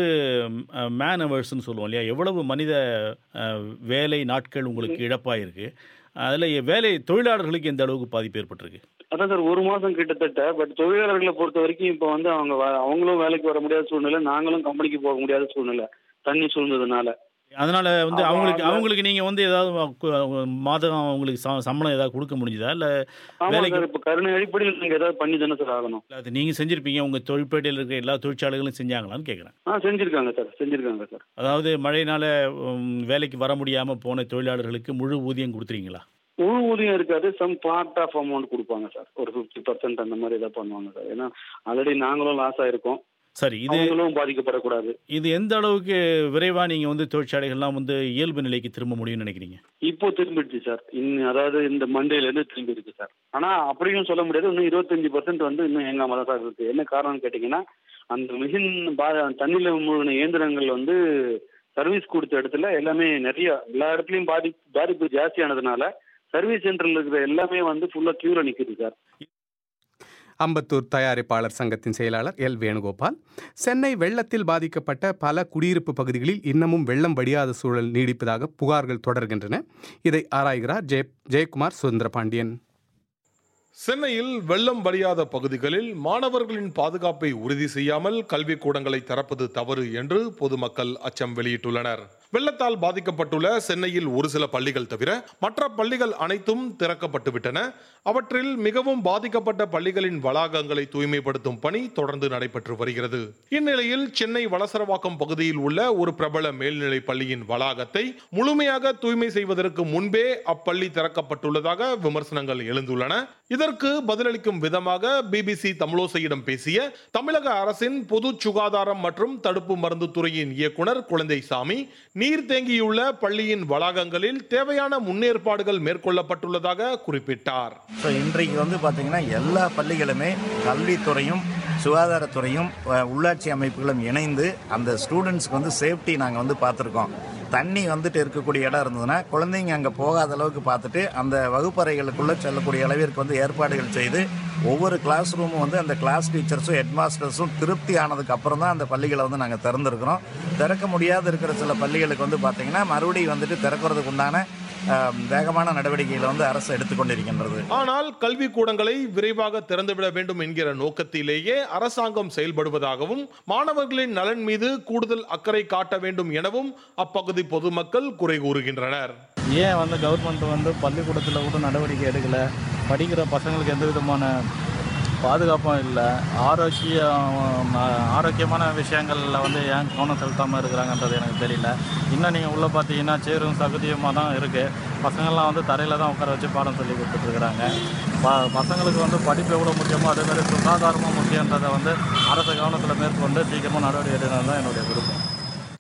மேன் ஹவர்ஸ்னு சொல்லுவோம் இல்லையா எவ்வளவு மனித அஹ், வேலை நாட்கள் உங்களுக்கு இழப்பாயிருக்கு அதில் வேலை தொழிலாளர்களுக்கு எந்த அளவுக்கு பாதிப்பு ஏற்பட்டிருக்கு அதான் சார் ஒரு மாசம் கிட்டத்தட்ட பட் தொழிலாளர்களை பொறுத்த வரைக்கும் இப்போ வந்து அவங்க வ- அவங்களும் வேலைக்கு வர முடியாத சூழ்நிலை நாங்களும் கம்பெனிக்கு போக முடியாத சூழ்நிலை தண்ணி சூழ்ந்ததுனால அதனால வந்து அப்போ அவங்களுக்கு அந்த- அவங்களுக்கு நீங்க வந்து ஏதாவது கு- மாதம் அவங்களுக்கு ச- சம்பளம் ஏதாவது கொடுக்க முடிஞ்சுதா இல்ல ஆமா வேலைக்கு சார் இப்போ கருணை அடிப்படையில் நீங்க ஏதாவது பண்ணி தானே சார் ஆகணும் அது நீங்க செஞ்சிருப்பீங்க உங்க தொழிற்பேட்டையில் இருக்கிற எல்லா தொழிற்சாலைகளும் செஞ்சாங்களான்னு கேட்குறேன் ஆ செஞ்சிருக்காங்க சார் செஞ்சிருக்காங்க சார் அதாவது மழையினால உம், வேலைக்கு வர முடியாம போன தொழிலாளர்களுக்கு முழு ஊதியம் கொடுத்துறீங்களா முழு ஊதியம் இருக்காது சம் பார்ட் ஆஃப் அமௌண்ட் கொடுப்பாங்க சார் ஒரு ஃபிஃப்டி பர்சன்ட் அந்த மாதிரி ஏதாவது பண்ணுவாங்க சார் ஏன்னா ஆல்ரெடி நாங்களும் லாஸ் ஆயிருக்கோம் சரி இது அவங்களும் பாதிக்கப்படக்கூடாது இது எந்த அளவுக்கு விரைவா நீங்க வந்து தொழிற்சாலைகள்லாம் வந்து இயல்பு நிலைக்கு திரும்ப முடியும்னு நினைக்கிறீங்க இப்போ திரும்பிடுச்சு சார் இன்னும் அதாவது இந்த மண்டேல இருந்து திரும்பி இருக்கு சார் ஆனா அப்படியும் சொல்ல முடியாது இன்னும் இருபத்தஞ்சு பர்சன்ட் வந்து இன்னும் எங்காம தான் சார் இருக்கு என்ன காரணம்னு கேட்டீங்கன்னா அந்த மிஷின் பா தண்ணியில மூழ்கின இயந்திரங்கள் வந்து சர்வீஸ் கொடுத்த இடத்துல எல்லாமே நிறைய எல்லா இடத்துலயும் பாதி பாதிப்பு ஜாஸ்தியானதுனால சர்வீஸ் சென்டர்ல இருக்கிற எல்லாமே வந்து ஃபுல்லா கியூல நிக்குது சார் அம்பத்தூர் தயாரிப்பாளர் சங்கத்தின் செயலாளர் எல் வேணுகோபால் சென்னை வெள்ளத்தில் பாதிக்கப்பட்ட பல குடியிருப்பு பகுதிகளில் இன்னமும் வெள்ளம் வடியாத சூழல் நீடிப்பதாக புகார்கள் தொடர்கின்றன இதை ஆராய்கிறார் ஜெய ஜெயக்குமார் சுந்தரபாண்டியன் சென்னையில் வெள்ளம் வடியாத பகுதிகளில் மாணவர்களின் பாதுகாப்பை உறுதி செய்யாமல் கல்விக் கூடங்களை திறப்பது தவறு என்று பொதுமக்கள் அச்சம் வெளியிட்டுள்ளனர் வெள்ளத்தால் பாதிக்கப்பட்டுள்ள சென்னையில் ஒரு சில பள்ளிகள் தவிர மற்ற பள்ளிகள் அனைத்தும் திறக்கப்பட்டு விட்டன அவற்றில் மிகவும் பாதிக்கப்பட்ட பள்ளிகளின் வளாகங்களை தூய்மைப்படுத்தும் பணி தொடர்ந்து நடைபெற்று வருகிறது இந்நிலையில் சென்னை வளசரவாக்கம் பகுதியில் உள்ள ஒரு பிரபல மேல்நிலை பள்ளியின் வளாகத்தை முழுமையாக தூய்மை செய்வதற்கு முன்பே அப்பள்ளி திறக்கப்பட்டுள்ளதாக விமர்சனங்கள் எழுந்துள்ளன இதற்கு பதிலளிக்கும் விதமாக பிபிசி தமிழோசையிடம் பேசிய தமிழக அரசின் பொது சுகாதாரம் மற்றும் தடுப்பு மருந்து துறையின் இயக்குனர் குழந்தைசாமி நீர் தேங்கியுள்ள பள்ளியின் வளாகங்களில் தேவையான முன்னேற்பாடுகள் மேற்கொள்ளப்பட்டுள்ளதாக குறிப்பிட்டார் ஸோ இன்றைக்கு வந்து பார்த்திங்கன்னா எல்லா பள்ளிகளுமே கல்வித்துறையும் சுகாதாரத்துறையும் அஹ், உள்ளாட்சி அமைப்புகளும் இணைந்து அந்த ஸ்டூடெண்ட்ஸ்க்கு வந்து சேஃப்டி நாங்கள் வந்து பார்த்துருக்கோம் தண்ணி வந்துட்டு இருக்கக்கூடிய இடம் இருந்ததுன்னா குழந்தைங்க அங்கே போகாத அளவுக்கு பார்த்துட்டு அந்த வகுப்பறைகளுக்குள்ளே செல்லக்கூடிய அளவிற்கு வந்து ஏற்பாடுகள் செய்து ஒவ்வொரு கிளாஸ் ரூமும் வந்து அந்த கிளாஸ் டீச்சர்ஸும் ஹெட் மாஸ்டர்ஸும் திருப்தி ஆனதுக்கு அப்புறம் தான் அந்த பள்ளிகளை வந்து நாங்கள் திறந்துருக்கிறோம் திறக்க முடியாத இருக்கிற சில பள்ளிகளுக்கு வந்து பார்த்திங்கன்னா மறுபடியும் வந்துட்டு திறக்கிறதுக்கு உண்டான அஹ், வேகமான நடவடிக்கைகளை வந்து அரசு எடுத்துக்கொண்டிருக்கின்றது ஆனால் கல்வி கூடங்களை விரைவாக திறந்துவிட வேண்டும் என்கிற நோக்கத்திலேயே அரசாங்கம் செயல்படுவதாகவும் மாணவர்களின் நலன் மீது கூடுதல் அக்கறை காட்ட வேண்டும் எனவும் அப்பகுதி பொதுமக்கள் குறை கூறுகின்றனர் ஏன் வந்து கவர்மெண்ட் வந்து பள்ளிக்கூடத்தில் கூட நடவடிக்கை எடுக்கல படிக்கிற பசங்களுக்கு எந்த விதமான பாதுகாப்பும் இல்லை ஆரோக்கியம் ஆரோக்கியமான விஷயங்களில் வந்து ஏன் கவனம் செலுத்தாமல் இருக்கிறாங்கன்றது எனக்கு தெரியல இன்னும் நீங்கள் உள்ளே பார்த்தீங்கன்னா சேரும் சகுதியுமாக தான் இருக்குது பசங்கள்லாம் வந்து தரையில் தான் உட்கார வச்சு பாடம் சொல்லி கொடுத்துட்ருக்குறாங்க ப பசங்களுக்கு வந்து படிப்பு எவ்வளோ முக்கியமோ அதே மாதிரி சுகாதாரமும் முக்கியன்றதை வந்து அரசு கவனத்தில் மேற்கொண்டு சீக்கிரமாக நடவடிக்கை எடுக்கணும் தான் என்னுடைய விருப்பம்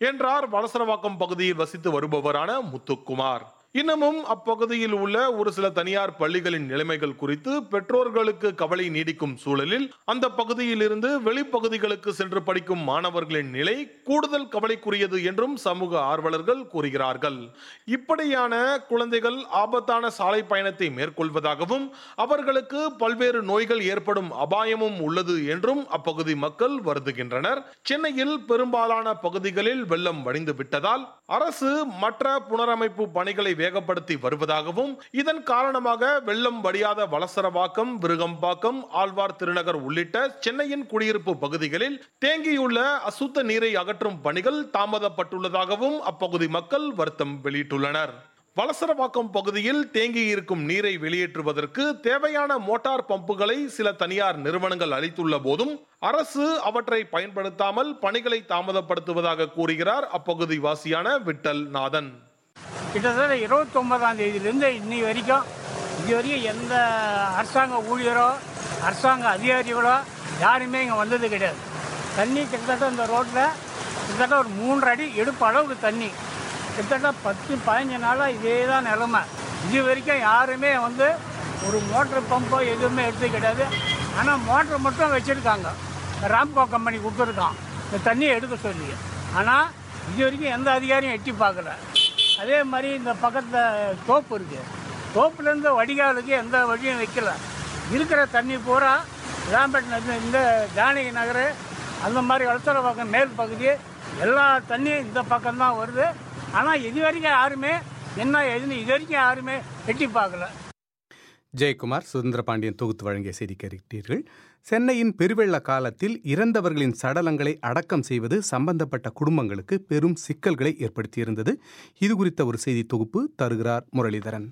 என்றார் வலசரவாக்கம் பகுதியில் வசித்து வருபவரான முத்துக்குமார் இன்னமும் அப்பகுதியில் உள்ள ஒரு சில தனியார் பள்ளிகளின் நிலைமைகள் குறித்து பெற்றோர்களுக்கு கவலை நீடிக்கும் சூழலில் அந்த பகுதியில் இருந்து வெளிப்பகுதிகளுக்கு சென்று படிக்கும் மாணவர்களின் நிலை கூடுதல் கவலைக்குரியது என்றும் சமூக ஆர்வலர்கள் கூறுகிறார்கள் இப்படியான குழந்தைகள் ஆபத்தான சாலை பயணத்தை மேற்கொள்வதாகவும் அவர்களுக்கு பல்வேறு நோய்கள் ஏற்படும் அபாயமும் உள்ளது என்றும் அப்பகுதி மக்கள் வருந்துகின்றனர் சென்னையில் பெரும்பாலான பகுதிகளில் வெள்ளம் வடிந்து விட்டதால் அரசு மற்ற புனரமைப்பு பணிகளை வேகப்படுத்தி வருவதாகவும் இதன் காரணமாக வெள்ளம் வடியாத வலசரவாக்கம் விருகம்பாக்கம் ஆழ்வார் திருநகர் உள்ளிட்ட சென்னையின் குடியிருப்பு பகுதிகளில் தேங்கியுள்ள அசுத்த நீரை அகற்றும் பணிகள் தாமதப்பட்டுள்ளதாகவும் அப்பகுதி மக்கள் வருத்தம் வெளியிட்டுள்ளனர் வலசரவாக்கம் பகுதியில் தேங்கி இருக்கும் நீரை வெளியேற்றுவதற்கு தேவையான மோட்டார் பம்புகளை சில தனியார் நிறுவனங்கள் அளித்துள்ள போதும் அரசு அவற்றை பயன்படுத்தாமல் பணிகளை தாமதப்படுத்துவதாக கூறுகிறார் அப்பகுதி வாசியான விட்டல் நாதன் கிட்டத்தட்ட இருபத்தொன்பதாம் தேதியிலேருந்து இன்னி வரைக்கும் இது வரைக்கும் எந்த அரசாங்க ஊழியரோ அரசாங்க அதிகாரிகளோ யாருமே இங்கே வந்தது கிடையாது தண்ணி கிட்டத்தட்ட இந்த ரோட்டில் கிட்டத்தட்ட ஒரு மூன்று அடி எடுப்பு அளவுக்கு தண்ணி கிட்டத்தட்ட பத்து பதினஞ்சு நாளாக இதே தான் நிலமை இது வரைக்கும் யாருமே வந்து ஒரு மோட்ரு பம்போ எதுவுமே எடுத்து கிடையாது ஆனால் மோட்ரு மட்டும் வச்சுருக்காங்க ராம்கோ கம்பெனி கொடுத்துருக்கான் இந்த தண்ணியை எடுக்க சொல்லி ஆனால் இது வரைக்கும் எந்த அதிகாரியும் எட்டி பார்க்கல அதே மாதிரி இந்த பக்கத்தில் தோப்பு இருக்குது தோப்புலேருந்து வடிகாலுக்கு எந்த வழியும் வைக்கல இருக்கிற தண்ணி பூரா ராம்பேட் நதி இந்த ஜானகி நகர் அந்த மாதிரி வளசர பக்கம் மேல் பகுதி எல்லா தண்ணியும் இந்த பக்கம்தான் வருது ஆனால் இது வரைக்கும் யாருமே என்ன எதுன்னு இது வரைக்கும் யாருமே எட்டி பார்க்கல ஜெயக்குமார் சுதந்திர பாண்டியன் தொகுத்து வழங்கிய செய்தி கேட்டீர்கள் சென்னையின் பெருவெள்ள காலத்தில் இறந்தவர்களின் சடலங்களை அடக்கம் செய்வது சம்பந்தப்பட்ட குடும்பங்களுக்கு பெரும் சிக்கல்களை ஏற்படுத்தியிருந்தது இது குறித்த ஒரு செய்தி தொகுப்பு தருகிறார் முரளிதரன்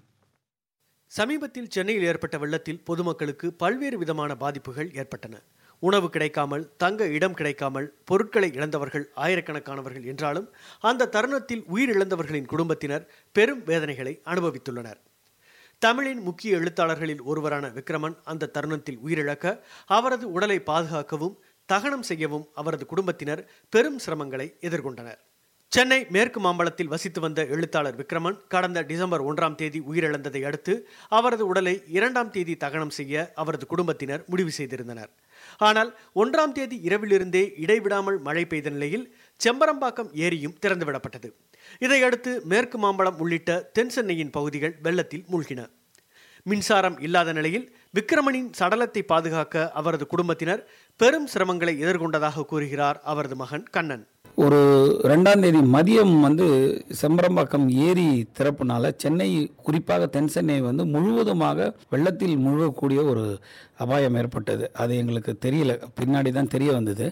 சமீபத்தில் சென்னையில் ஏற்பட்ட வெள்ளத்தில் பொதுமக்களுக்கு பல்வேறு விதமான பாதிப்புகள் ஏற்பட்டன உணவு கிடைக்காமல் தங்க இடம் கிடைக்காமல் பொருட்களை இழந்தவர்கள் ஆயிரக்கணக்கானவர்கள் என்றாலும் அந்த தருணத்தில் உயிரிழந்தவர்களின் குடும்பத்தினர் பெரும் வேதனைகளை அனுபவித்துள்ளனர் தமிழின் முக்கிய எழுத்தாளர்களில் ஒருவரான விக்ரமன் அந்த தருணத்தில் உயிரிழக்க அவரது உடலை பாதுகாக்கவும் தகனம் செய்யவும் அவரது குடும்பத்தினர் பெரும் சிரமங்களை எதிர்கொண்டனர் சென்னை மேற்கு மாம்பலத்தில் வசித்து வந்த எழுத்தாளர் விக்ரமன் கடந்த டிசம்பர் ஒன்றாம் தேதி உயிரிழந்ததை அடுத்து அவரது உடலை இரண்டாம் தேதி தகனம் செய்ய அவரது குடும்பத்தினர் முடிவு செய்திருந்தனர் ஆனால் ஒன்றாம் தேதி இரவிலிருந்தே இடைவிடாமல் மழை பெய்த நிலையில் செம்பரம்பாக்கம் ஏரியும் திறந்துவிடப்பட்டது இதையடுத்து மேற்கு மாம்பலம் உள்ளிட்ட தென் சென்னையின் பகுதிகள் வெள்ளத்தில் மூழ்கின மின்சாரம் இல்லாத நிலையில் விக்ரமனின் சடலத்தை பாதுகாக்க அவரது குடும்பத்தினர் பெரும் சிரமங்களை எதிர்கொண்டதாக கூறுகிறார் அவரது மகன் கண்ணன் ஒரு ரெண்டாம் தேதி மதியம் வந்து செம்பரம்பாக்கம் ஏரி திறப்புனால சென்னை குறிப்பாக தென் சென்னை வந்து முழுவதுமாக வெள்ளத்தில் முழுகக்கூடிய ஒரு அபாயம் ஏற்பட்டது அது எங்களுக்கு தெரியல பின்னாடி தான் தெரிய வந்தது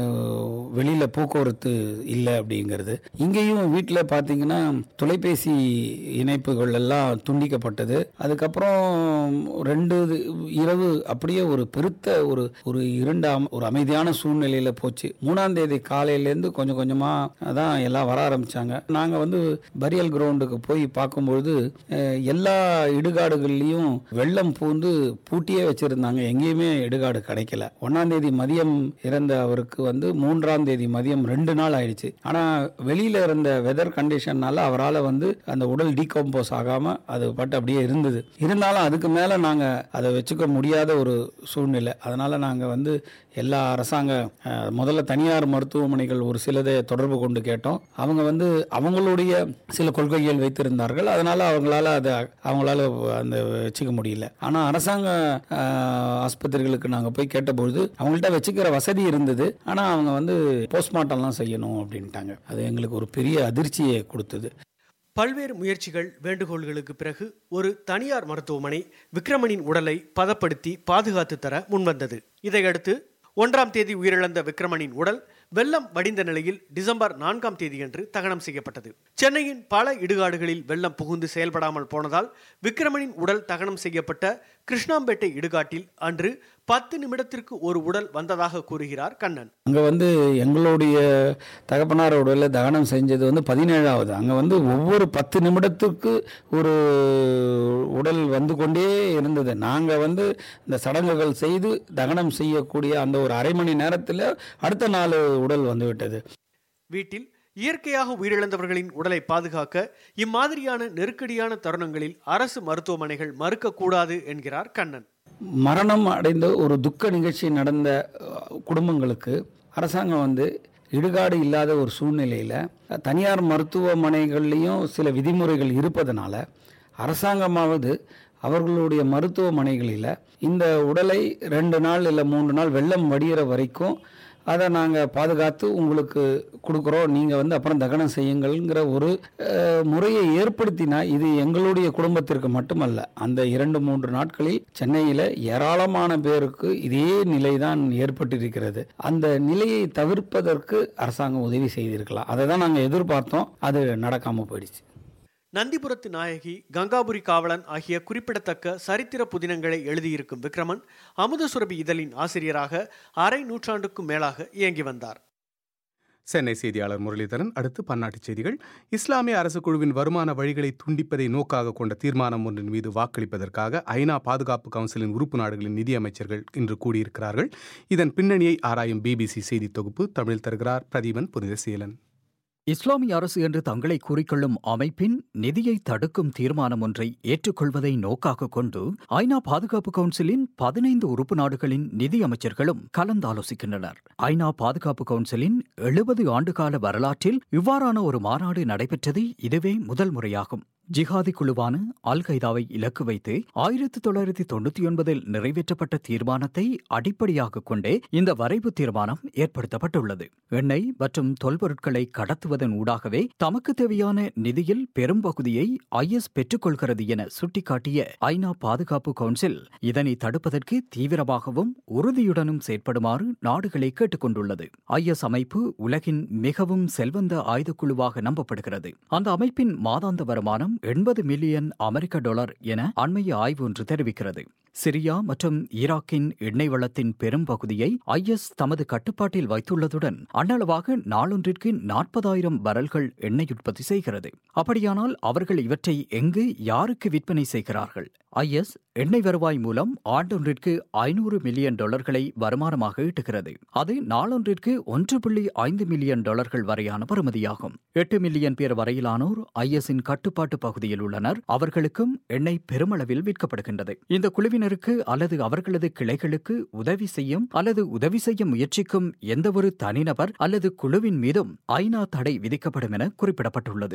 வெளியில் போக்குவரத்து இல்லை அப்படிங்கிறது இங்கேயும் வீட்டில் பார்த்தீங்கன்னா தொலைபேசி இணைப்புகள் எல்லாம் துண்டிக்கப்பட்டது அதுக்கப்புறம் ரெண்டு இரவு அப்படியே ஒரு பெருத்த ஒரு ஒரு இரண்டாம் ஒரு அமைதியான சூழ்நிலையில் போச்சு மூணாம் தேதி காலையிலேருந்து கொஞ்சம் கொஞ்சமாக தான் எல்லாம் வர ஆரம்பித்தாங்க நாங்கள் வந்து பரியல் கிரவுண்டுக்கு போய் பார்க்கும்பொழுது எல்லா இடுகாடுகள்லேயும் வெள்ளம் பூந்து பூட்டியே வச்சுருந்தாங்க எங்கேயுமே இடுகாடு கிடைக்கல ஒன்னாம் தேதி மதியம் இறந்த அவருக்கு வந்து மூன்றாம் தேதி மதியம் ரெண்டு நாள் ஆயிடுச்சு ஆனால் வெளியில் இருந்த வெதர் கண்டிஷன்னால அவரால் வந்து அந்த உடல் டீகம்போஸ் ஆகாமல் அது பட்டு அப்படியே இருந்தது இருந்தாலும் அதுக்கு மேலே நாங்கள் அதை வச்சுக்க முடியாத ஒரு சூழ்நிலை அதனால் நாங்கள் வந்து எல்லா அரசாங்க முதல்ல தனியார் மருத்துவமனைகள் ஒரு சிலதை தொடர்பு கொண்டு கேட்டோம் அவங்க வந்து அவங்களுடைய சில கொள்கைகள் வைத்திருந்தார்கள் அதனால் அவங்களால அதை அவங்களால அந்த வச்சுக்க முடியல ஆனால் அரசாங்க ஆஸ்பத்திரிகளுக்கு நாங்கள் போய் கேட்டபொழுது அவங்கள்ட்ட வச்சுக்கிற வசதி இருந்தது ஆனால் அவங்க வந்து போஸ்ட்மார்ட்டம்லாம் செய்யணும் அப்படின்ட்டாங்க அது எங்களுக்கு ஒரு பெரிய அதிர்ச்சியை கொடுத்தது பல்வேறு முயற்சிகள் வேண்டுகோள்களுக்கு பிறகு ஒரு தனியார் மருத்துவமனை விக்ரமனின் உடலை பதப்படுத்தி பாதுகாத்து தர முன்வந்தது இதையடுத்து ஒன்றாம் தேதி உயிரிழந்த விக்ரமனின் உடல் வெள்ளம் வடிந்த நிலையில் டிசம்பர் நான்காம் தேதியன்று தகனம் செய்யப்பட்டது சென்னையின் பல இடுகாடுகளில் வெள்ளம் புகுந்து செயல்படாமல் போனதால் விக்ரமனின் உடல் தகனம் செய்யப்பட்ட கிருஷ்ணாம்பேட்டை இடுகாட்டில் அன்று பத்து நிமிடத்திற்கு ஒரு உடல் வந்ததாக கூறுகிறார் கண்ணன் அங்கே வந்து எங்களுடைய தகப்பனார் உடலை தகனம் செஞ்சது வந்து பதினேழாவது அங்கே வந்து ஒவ்வொரு பத்து நிமிடத்துக்கு ஒரு உடல் வந்து கொண்டே இருந்தது நாங்கள் வந்து இந்த சடங்குகள் செய்து தகனம் செய்யக்கூடிய அந்த ஒரு அரை மணி நேரத்தில் அடுத்த நாள் உடல் வந்துவிட்டது வீட்டில் இயற்கையாக உயிரிழந்தவர்களின் உடலை பாதுகாக்க இம்மாதிரியான நெருக்கடியான தருணங்களில் அரசு மருத்துவமனைகள் மறுக்கக்கூடாது என்கிறார் கண்ணன் மரணம் அடைந்த ஒரு துக்க நிகழ்ச்சி நடந்த அஹ், குடும்பங்களுக்கு அரசாங்கம் வந்து இடுகாடு இல்லாத ஒரு சூழ்நிலையில் தனியார் மருத்துவமனைகள்லேயும் சில விதிமுறைகள் இருப்பதனால அரசாங்கமாவது அவர்களுடைய மருத்துவமனைகளில் இந்த உடலை ரெண்டு நாள் இல்லை மூன்று நாள் வெள்ளம் வடிகிற வரைக்கும் அதை நாங்கள் பாதுகாத்து உங்களுக்கு கொடுக்குறோம் நீங்கள் வந்து அப்புறம் தகனம் செய்யுங்கள்ங்கிற ஒரு அஹ், முறையை ஏற்படுத்தினா இது எங்களுடைய குடும்பத்திற்கு மட்டுமல்ல அந்த இரண்டு மூன்று நாட்களில் சென்னையில் ஏராளமான பேருக்கு இதே நிலைதான் ஏற்பட்டிருக்கிறது அந்த நிலையை தவிர்ப்பதற்கு அரசாங்கம் உதவி செய்திருக்கலாம் அதை தான் நாங்கள் எதிர்பார்த்தோம் அது நடக்காமல் போயிடுச்சு நந்திபுரத்து நாயகி கங்காபுரி காவலன் ஆகிய குறிப்பிடத்தக்க சரித்திர புதினங்களை எழுதியிருக்கும் விக்ரமன் அமுதசுரபி இதழின் ஆசிரியராக அரை நூற்றாண்டுக்கும் மேலாக இயங்கி வந்தார் சென்னை செய்தியாளர் முரளிதரன் அடுத்து பன்னாட்டுச் செய்திகள் இஸ்லாமிய அரசு குழுவின் வருமான வழிகளை துண்டிப்பதை நோக்காக கொண்ட தீர்மானம் ஒன்றின் மீது வாக்களிப்பதற்காக ஐநா பாதுகாப்பு கவுன்சிலின் உறுப்பு நாடுகளின் நிதியமைச்சர்கள் இன்று கூடியிருக்கிறார்கள் இதன் பின்னணியை ஆராயும் பிபிசி செய்தி தொகுப்பு தமிழில் தருகிறார் பிரதீபன் புனிதசீலன் இஸ்லாமிய அரசு என்று தங்களை கூறிக்கொள்ளும் அமைப்பின் நிதியை தடுக்கும் தீர்மானம் ஒன்றை ஏற்றுக்கொள்வதை நோக்காக கொண்டு ஐநா பாதுகாப்பு கவுன்சிலின் பதினைந்து உறுப்பு நாடுகளின் நிதி அமைச்சர்களும் கலந்தாலோசிக்கின்றனர் ஐநா பாதுகாப்பு கவுன்சிலின் எழுபது ஆண்டுகால வரலாற்றில் இவ்வாறான ஒரு மாநாடு நடைபெற்றது இதுவே முதல் முறையாகும் ஜிஹாதி குழுவான அல் கைதாவை இலக்கு வைத்து ஆயிரத்தி தொள்ளாயிரத்தி தொண்ணூத்தி ஒன்பதில் நிறைவேற்றப்பட்ட தீர்மானத்தை அடிப்படையாக கொண்டே இந்த வரைவு தீர்மானம் ஏற்படுத்தப்பட்டுள்ளது எண்ணெய் மற்றும் தொல்பொருட்களை கடத்துவதன் ஊடாகவே தமக்கு தேவையான நிதியில் பெரும் பகுதியை ஐஎஸ் பெற்றுக்கொள்கிறது என சுட்டிக்காட்டிய ஐநா பாதுகாப்பு கவுன்சில் இதனை தடுப்பதற்கு தீவிரமாகவும் உறுதியுடனும் செயற்படுமாறு நாடுகளை கேட்டுக்கொண்டுள்ளது ஐஎஸ் அமைப்பு உலகின் மிகவும் செல்வந்த ஆயுதக்குழுவாக நம்பப்படுகிறது அந்த அமைப்பின் மாதாந்த வருமானம் எண்பது மில்லியன் அமெரிக்க டாலர் என அண்மைய ஆய்வு ஒன்று தெரிவிக்கிறது சிரியா மற்றும் ஈராக்கின் எண்ணெய் வளத்தின் பெரும் பகுதியை ஐஎஸ் தமது கட்டுப்பாட்டில் வைத்துள்ளதுடன் அண்ணளவாக நாளொன்றிற்கு நாற்பதாயிரம் பரல்கள் எண்ணெய் உற்பத்தி செய்கிறது அப்படியானால் அவர்கள் இவற்றை எங்கு யாருக்கு விற்பனை செய்கிறார்கள் ஐஎஸ் எண்ணெய் வருவாய் மூலம் ஆண்டொன்றிற்கு ஐநூறு மில்லியன் டாலர்களை வருமானமாக ஈட்டுகிறது அது நாளொன்றிற்கு ஒன்று புள்ளி ஐந்து மில்லியன் டாலர்கள் வரையான பெறுமதியாகும் எட்டு மில்லியன் பேர் வரையிலானோர் ஐஎஸ்இன் கட்டுப்பாட்டு பகுதியில் உள்ளனர் அவர்களுக்கும் எண்ணெய் பெருமளவில் விற்கப்படுகின்றது இந்த குழுவினருக்கு அல்லது அவர்களது கிளைகளுக்கு உதவி செய்யும் அல்லது உதவி செய்ய முயற்சிக்கும் எந்தவொரு தனிநபர் அல்லது குழுவின் மீதும் ஐநா தடை விதிக்கப்படும் என குறிப்பிடப்பட்டுள்ளது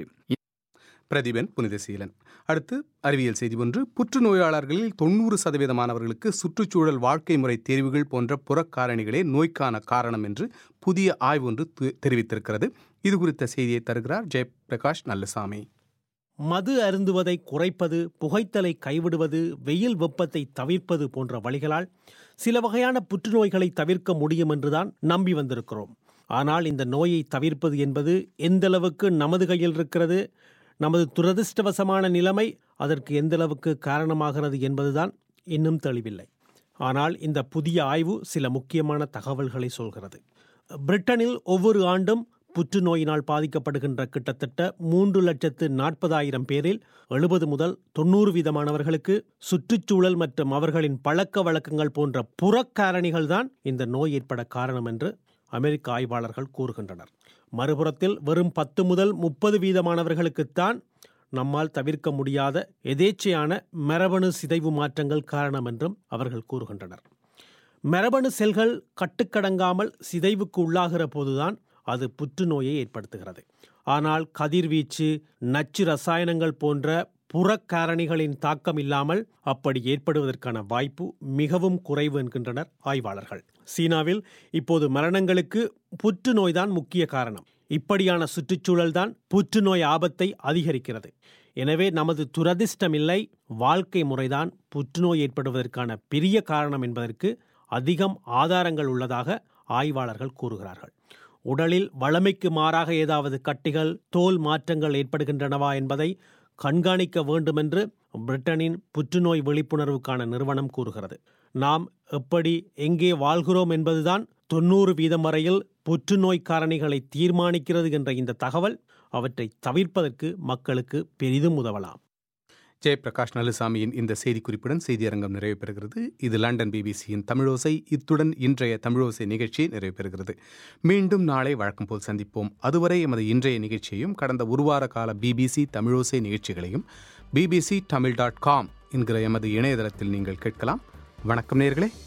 பிரதீபன் புனிதசீலன் அடுத்து அறிவியல் செய்தி ஒன்று புற்றுநோயாளர்களில் தொண்ணூறு சதவீதமானவர்களுக்கு சுற்றுச்சூழல் வாழ்க்கை முறை தேர்வுகள் போன்ற புறக்காரணிகளே நோய்க்கான காரணம் என்று புதிய ஆய்வு ஒன்று து- தெரிவித்திருக்கிறது இது குறித்த செய்தியை தருகிறார் ஜெயபிரகாஷ் நல்லசாமி மது அருந்துவதை குறைப்பது புகைத்தலை கைவிடுவது வெயில் வெப்பத்தை தவிர்ப்பது போன்ற வழிகளால் சில வகையான புற்றுநோய்களை தவிர்க்க முடியும் என்றுதான் நம்பி வந்திருக்கிறோம் ஆனால் இந்த நோயை தவிர்ப்பது என்பது எந்தளவுக்கு நமது கையில் இருக்கிறது நமது துரதிர்ஷ்டவசமான நிலைமை அதற்கு எந்தளவுக்கு காரணமாகிறது என்பதுதான் இன்னும் தெளிவில்லை ஆனால் இந்த புதிய ஆய்வு சில முக்கியமான தகவல்களை சொல்கிறது பிரிட்டனில் ஒவ்வொரு ஆண்டும் புற்றுநோயினால் பாதிக்கப்படுகின்ற கிட்டத்தட்ட மூன்று லட்சத்து நாற்பதாயிரம் பேரில் எழுபது முதல் தொண்ணூறு வீதமானவர்களுக்கு சுற்றுச்சூழல் மற்றும் அவர்களின் பழக்க வழக்கங்கள் போன்ற புறக்காரணிகள் தான் இந்த நோய் ஏற்பட காரணம் என்று அமெரிக்க ஆய்வாளர்கள் கூறுகின்றனர் மறுபுறத்தில் வெறும் பத்து முதல் முப்பது வீதமானவர்களுக்குத்தான் நம்மால் தவிர்க்க முடியாத எதேச்சையான மரபணு சிதைவு மாற்றங்கள் காரணம் என்றும் அவர்கள் கூறுகின்றனர் மரபணு செல்கள் கட்டுக்கடங்காமல் சிதைவுக்கு உள்ளாகிற போதுதான் அது புற்றுநோயை ஏற்படுத்துகிறது ஆனால் கதிர்வீச்சு நச்சு ரசாயனங்கள் போன்ற புறக்காரணிகளின் தாக்கம் இல்லாமல் அப்படி ஏற்படுவதற்கான வாய்ப்பு மிகவும் குறைவு என்கின்றனர் ஆய்வாளர்கள் சீனாவில் இப்போது மரணங்களுக்கு புற்றுநோய்தான் முக்கிய காரணம் இப்படியான சுற்றுச்சூழல் தான் புற்றுநோய் ஆபத்தை அதிகரிக்கிறது எனவே நமது துரதிர்ஷ்டமில்லை வாழ்க்கை முறைதான் புற்றுநோய் ஏற்படுவதற்கான பெரிய காரணம் என்பதற்கு அதிகம் ஆதாரங்கள் உள்ளதாக ஆய்வாளர்கள் கூறுகிறார்கள் உடலில் வளமைக்கு மாறாக ஏதாவது கட்டிகள் தோல் மாற்றங்கள் ஏற்படுகின்றனவா என்பதை கண்காணிக்க வேண்டுமென்று பிரிட்டனின் புற்றுநோய் விழிப்புணர்வுக்கான நிறுவனம் கூறுகிறது நாம் எப்படி எங்கே வாழ்கிறோம் என்பதுதான் தொண்ணூறு வீதம் வரையில் புற்றுநோய் காரணிகளை தீர்மானிக்கிறது என்ற இந்த தகவல் அவற்றை தவிர்ப்பதற்கு மக்களுக்கு பெரிதும் உதவலாம் ஜெயபிரகாஷ் நலுசாமியின் இந்த செய்திக்குறிப்புடன் செய்தியரங்கம் நிறைவு பெறுகிறது இது லண்டன் பிபிசியின் தமிழோசை இத்துடன் இன்றைய தமிழோசை நிகழ்ச்சி நிறைவு பெறுகிறது மீண்டும் நாளை வழக்கம் போல் சந்திப்போம் அதுவரை எமது இன்றைய நிகழ்ச்சியையும் கடந்த ஒருவார கால பிபிசி தமிழோசை நிகழ்ச்சிகளையும் பிபிசி தமிழ் டாட் காம் என்கிற எமது இணையதளத்தில் நீங்கள் கேட்கலாம் வணக்கம் நேர்களே